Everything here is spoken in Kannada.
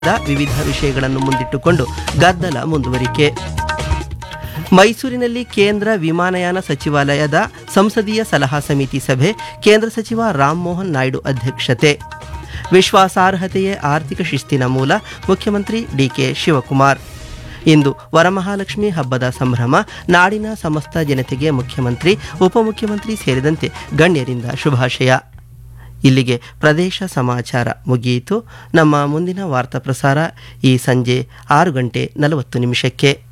ವಿವಿಧ ವಿಷಯಗಳನ್ನು ಮುಂದಿಟ್ಟುಕೊಂಡು ಗದ್ದಲ ಮುಂದುವರಿಕೆ ಮೈಸೂರಿನಲ್ಲಿ ಕೇಂದ್ರ ವಿಮಾನಯಾನ ಸಚಿವಾಲಯದ ಸಂಸದೀಯ ಸಲಹಾ ಸಮಿತಿ ಸಭೆ ಕೇಂದ್ರ ಸಚಿವ ರಾಮಮೋಹನ್ ನಾಯ್ಡು ಅಧ್ಯಕ್ಷತೆ ವಿಶ್ವಾಸಾರ್ಹತೆಯೇ ಆರ್ಥಿಕ ಶಿಸ್ತಿನ ಮೂಲ ಮುಖ್ಯಮಂತ್ರಿ ಡಿಕೆ ಶಿವಕುಮಾರ್ ಇಂದು ವರಮಹಾಲಕ್ಷ್ಮಿ ಹಬ್ಬದ ಸಂಭ್ರಮ ನಾಡಿನ ಸಮಸ್ತ ಜನತೆಗೆ ಮುಖ್ಯಮಂತ್ರಿ ಉಪಮುಖ್ಯಮಂತ್ರಿ ಸೇರಿದಂತೆ ಗಣ್ಯರಿಂದ ಶುಭಾಶಯ ಇಲ್ಲಿಗೆ ಪ್ರದೇಶ ಸಮಾಚಾರ ಮುಗಿಯಿತು ನಮ್ಮ ಮುಂದಿನ ವಾರ್ತಾ ಪ್ರಸಾರ ಈ ಸಂಜೆ ಆರು ಗಂಟೆ ನಲವತ್ತು ನಿಮಿಷಕ್ಕೆ